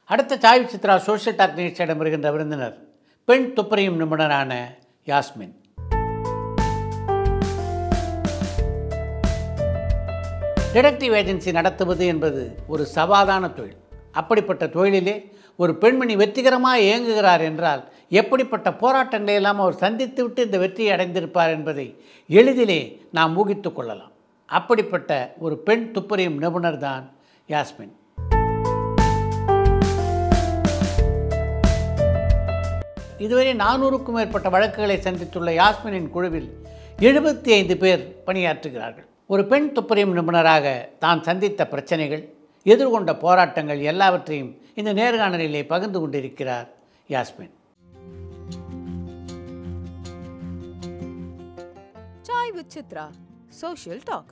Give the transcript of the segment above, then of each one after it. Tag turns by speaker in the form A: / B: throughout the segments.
A: அடுத்த Chai Chitra social talk நிகழ்ச்சியிடம் வருகின்ற விருந்தினர் பெண் துப்பறியும் நிபுணரான யாஸ்மின் டிடெக்டிவ் ஏஜென்சி நடத்துவது என்பது ஒரு சவாலான தொழில் அப்படிப்பட்ட தொழிலிலே ஒரு பெண்மணி வெற்றிகரமாக இயங்குகிறார் என்றால் எப்படிப்பட்ட போராட்டங்களை எல்லாம் அவர் சந்தித்துவிட்டு இந்த வெற்றியை அடைந்திருப்பார் என்பதை எளிதிலே நாம் ஊகித்து கொள்ளலாம் அப்படிப்பட்ட ஒரு பெண் துப்பறியும் நிபுணர் தான் யாஸ்மின் இதுவரை நானூறுக்கும் மேற்பட்ட வழக்குகளை சந்தித்துள்ள யாஸ்மினின் குழுவில் எழுபத்தி ஐந்து பேர் பணியாற்றுகிறார்கள் ஒரு பெண் துப்பறியும் நிபுணராக தான் சந்தித்த பிரச்சனைகள் எதிர்கொண்ட போராட்டங்கள் எல்லாவற்றையும் இந்த நேர்காணலிலே பகிர்ந்து கொண்டிருக்கிறார் Yasmin
B: Chai with Chitra. Social talk.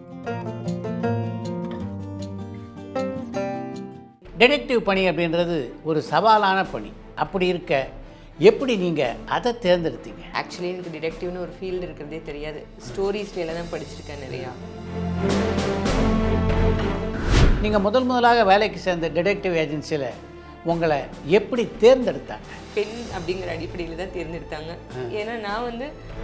A: Detective பணி அப்படின்றது ஒரு சவாலான பணி அப்படி இருக்க எப்படி நீங்கள் அதை தேர்ந்தெடுத்தீங்க
C: ஆக்சுவலி எனக்கு டிடெக்டிவ்னு ஒரு ஃபீல்டு இருக்கிறதே தெரியாது ஸ்டோரிஸ்ல தான் படிச்சிருக்கேன் நிறையா
A: நீங்கள் முதல் முதலாக வேலைக்கு சேர்ந்த டிடெக்டிவ் ஏஜென்சியில் உங்களை எப்படி தேர்ந்தெடுத்தாங்க
C: பெண் அப்படிங்கிற அடிப்படையில் தான் தேர்ந்தெடுத்தாங்க ஏன்னா நான் வந்து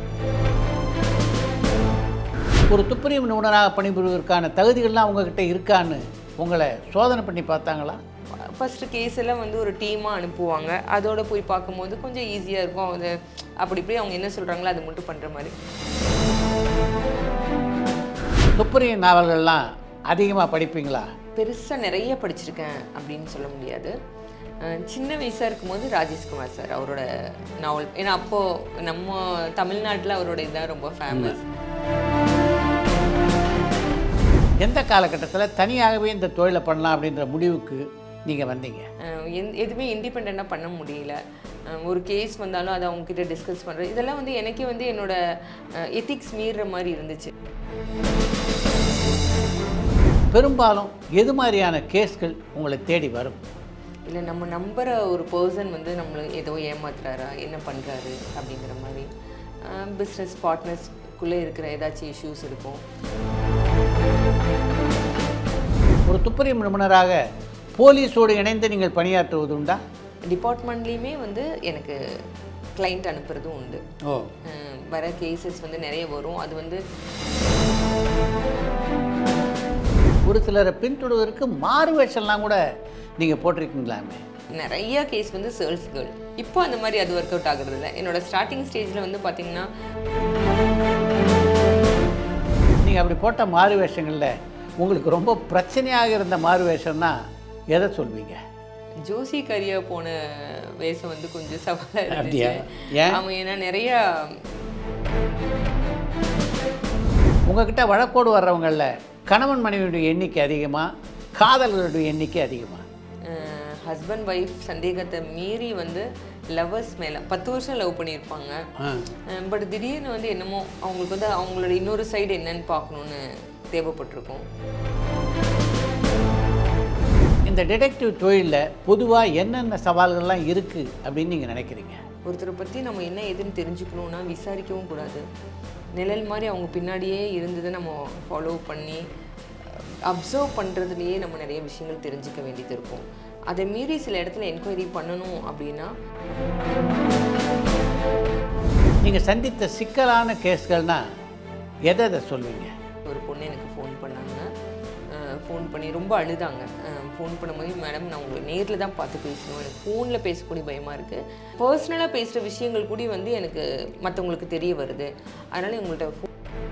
A: ஒரு துப்பறியும் நிபுணராக பணிபுரிவதற்கான தகுதிகள்லாம் உங்ககிட்ட இருக்கான்னு உங்களை சோதனை பண்ணி பார்த்தாங்களா
C: ஃபஸ்ட்டு கேஸ் எல்லாம் வந்து ஒரு டீமாக அனுப்புவாங்க அதோட போய் பார்க்கும்போது கொஞ்சம் ஈஸியாக இருக்கும் அது அப்படி இப்படி அவங்க என்ன சொல்கிறாங்களோ அது மட்டும் பண்ணுற மாதிரி
A: துப்பறியும் நாவல்கள்லாம் அதிகமாக படிப்பீங்களா
C: பெருசாக நிறைய படிச்சிருக்கேன் அப்படின்னு சொல்ல முடியாது அஹ் சின்ன வயசாக இருக்கும்போது ராஜேஷ்குமார் சார் அவரோட நாவல் ஏன்னா அப்போது நம்ம தமிழ்நாட்டில் அவரோட இதுதான் ரொம்ப ஃபேமஸ்
A: எந்த காலகட்டத்தில் தனியாகவே இந்த தொழிலை பண்ணலாம் அப்படின்ற முடிவுக்கு நீங்கள் வந்தீங்க
C: அஹ் எந்- எதுவுமே இண்டிபெண்ட்டாக பண்ண முடியல அஹ் ஒரு கேஸ் வந்தாலும் அதை அவங்கக்கிட்ட டிஸ்கஸ் பண்ணுறது இதெல்லாம் வந்து எனக்கே வந்து என்னோட எத்திக்ஸ் மீறுற மாதிரி இருந்துச்சு
A: பெரும்பாலும் எது மாதிரியான கேஸ்கள் உங்களை தேடி வரும்
C: இல்லை நம்ம நம்புகிற ஒரு பர்சன் வந்து நம்மளை ஏதோ ஏமாத்துறாரா என்ன பண்ணுறாரு அப்படிங்கிற மாதிரி பிஸ்னஸ் பார்ட்னர்ஸ்குள்ளே இருக்கிற ஏதாச்சும் இஷ்யூஸ் இருக்கும்
A: ஒரு துப்பறியும் நிபுணராக போலீஸோடு இணைந்து நீங்கள் பணியாற்றுவது உண்டா
C: டிபார்ட்மெண்ட்லேயுமே வந்து எனக்கு கிளைண்ட் அனுப்புறதும் உண்டு
A: ஓ
C: அஹ் வர கேசஸ் வந்து நிறைய வரும் அது வந்து
A: ஒரு சிலரை பின்தொடர்வதற்கு மாறு வேஷம்லாம் கூட நீங்கள் போட்டிருக்கீங்களாமே
C: நிறைய கேஸ் வந்து சேல்ஸ் கேர்ள் இப்போ அந்த மாதிரி அது ஒர்க் அவுட் ஆகுறது இல்லை என்னோட ஸ்டார்டிங் ஸ்டேஜில் வந்து பார்த்தீங்கன்னா
A: நீங்கள் அப்படி போட்ட மாறு வேஷங்களில் உங்களுக்கு ரொம்ப பிரச்சனையாக இருந்த மாறு வேஷம்னா எதை சொல்வீங்க
C: ஜோசி கரியா போன வேஷம் வந்து கொஞ்சம் சவாலாக
A: அப்படியா?
C: இருந்துச்சு
A: ஏன்?
C: ஆமாம் ஏன்னா நிறையா
A: உங்ககிட்ட வழக்கோடு வர்றவங்களில் கணவன் மனைவியுடைய எண்ணிக்கை அதிகமாக காதலர்களுடைய எண்ணிக்கை அதிகமாக
C: ஹஸ்பண்ட் ஒய்ஃப் சந்தேகத்தை மீறி வந்து லவ்வர்ஸ் மேலே பத்து வருஷம் லவ் பண்ணியிருப்பாங்க
A: ஆ
C: பட் திடீர்னு வந்து என்னமோ அவங்களுக்கு வந்து அவங்களோட இன்னொரு சைடு என்னன்னு பார்க்கணுன்னு தேவைப்பட்டிருக்கும்
A: இந்த டிடெக்டிவ் தொழிலில் பொதுவாக என்னென்ன சவால்கள்லாம் இருக்குது அப்படின்னு நீங்கள் நினைக்கிறீங்க
C: ஒருத்தரை பற்றி நம்ம என்ன ஏதுன்னு தெரிஞ்சுக்கணுன்னா விசாரிக்கவும் கூடாது நிழல் மாதிரி அவங்க பின்னாடியே இருந்ததை நம்ம ஃபாலோ பண்ணி அப்சர்வ் பண்ணுறதுலையே நம்ம நிறைய விஷயங்கள் தெரிஞ்சுக்க வேண்டியது இருக்கும் அதை மீறி சில இடத்துல என்கொயரி பண்ணணும் அப்படின்னா
A: நீங்கள் சந்தித்த சிக்கலான கேஸ்கள்னால் எதை எதை சொல்வீங்க
C: ஒரு பொண்ணு எனக்கு ஃபோன் பண்ணாங்க ஃபோன் பண்ணி ரொம்ப அழுதாங்க ஃபோன் பண்ணும்போது மேடம் நான் உங்களை நேரில் தான் பார்த்து பேசணும் எனக்கு ஃபோனில் பேசக்கூடிய பயமாக இருக்குது பர்சனலாக பேசுகிற விஷயங்கள் கூட வந்து எனக்கு மற்றவங்களுக்கு தெரிய வருது அதனால் உங்கள்கிட்ட phone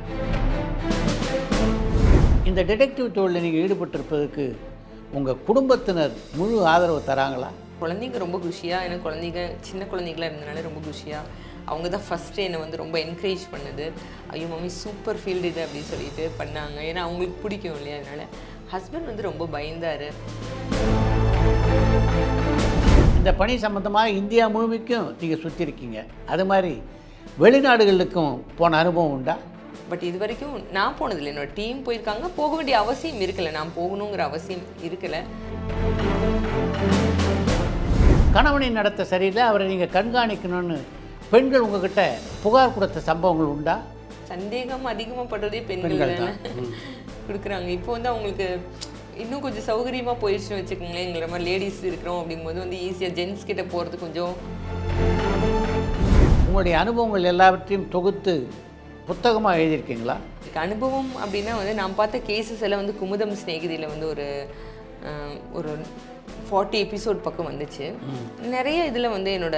A: இந்த டிடெக்டிவ் தொழிலில் நீங்கள் ஈடுபட்டிருப்பதற்கு உங்கள் குடும்பத்தினர் முழு ஆதரவு தராங்களா
C: குழந்தைங்க ரொம்ப குஷியாக ஏன்னா குழந்தைங்க சின்ன குழந்தைங்களா இருந்தனால ரொம்ப குஷியாக அவங்க தான் ஃபஸ்ட்டு என்னை வந்து ரொம்ப என்கரேஜ் பண்ணது ஐயோ மம்மி சூப்பர் ஃபீல்டு இது அப்படின்னு சொல்லிட்டு பண்ணாங்க ஏன்னா அவங்களுக்கு பிடிக்கும் இல்லையா அதனால ஹஸ்பண்ட் வந்து ரொம்ப பயந்தார்
A: இந்த பணி சம்மந்தமாக இந்தியா முழுமைக்கும் நீங்கள் சுற்றிருக்கீங்க அது மாதிரி வெளிநாடுகளுக்கும் போன அனுபவம் உண்டா
C: பட் இது வரைக்கும் நான் போனதில்லை என்னோட டீம் போயிருக்காங்க போக வேண்டிய அவசியம் இருக்கல நான் போகணுங்கிற அவசியம் இருக்கல
A: கணவனின் நடத்த சரியில்லை அவரை நீங்கள் கண்காணிக்கணும்னு பெண்கள் உங்ககிட்ட புகார் கொடுத்த சம்பவங்கள் உண்டா
C: சந்தேகம் அதிகமாக படுறதே பெண்கள்
A: பெண்கள்
C: தானே
A: தான். ம்.
C: கொடுக்குறாங்க இப்போ வந்து அவங்களுக்கு இன்னும் கொஞ்சம் சௌகரியமாக போயிடுச்சுன்னு வச்சுக்கோங்களேன் எங்களை மாதிரி லேடிஸ் இருக்கிறோம் அப்படிங்கும்போது வந்து ஈஸியாக ஜென்ஸ் கிட்ட போகிறது கொஞ்சம்
A: உங்களுடைய அனுபவங்கள் எல்லாவற்றையும் தொகுத்து புத்தகமாக எழுதியிருக்கீங்களா
C: இதுக்கு அனுபவம் அப்படின்னா வந்து நான் பார்த்த கேசஸ் எல்லாம் வந்து குமுதம் ஸ்நேகிதியில் வந்து ஒரு அஹ், ஒரு ஃபார்ட்டி எபிசோட் பக்கம் வந்துச்சு நிறைய இதில் வந்து என்னோட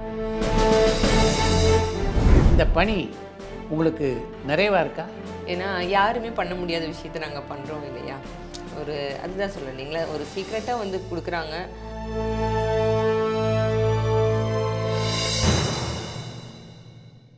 A: இந்த பணி உங்களுக்கு நிறைவாக இருக்கா
C: ஏன்னா யாருமே பண்ண முடியாத விஷயத்தை நாங்கள் பண்ணுறோம் இல்லையா ஒரு அதுதான் சொல்ல இல்லைங்களா ஒரு சீக்ரெட்டாக வந்து கொடுக்குறாங்க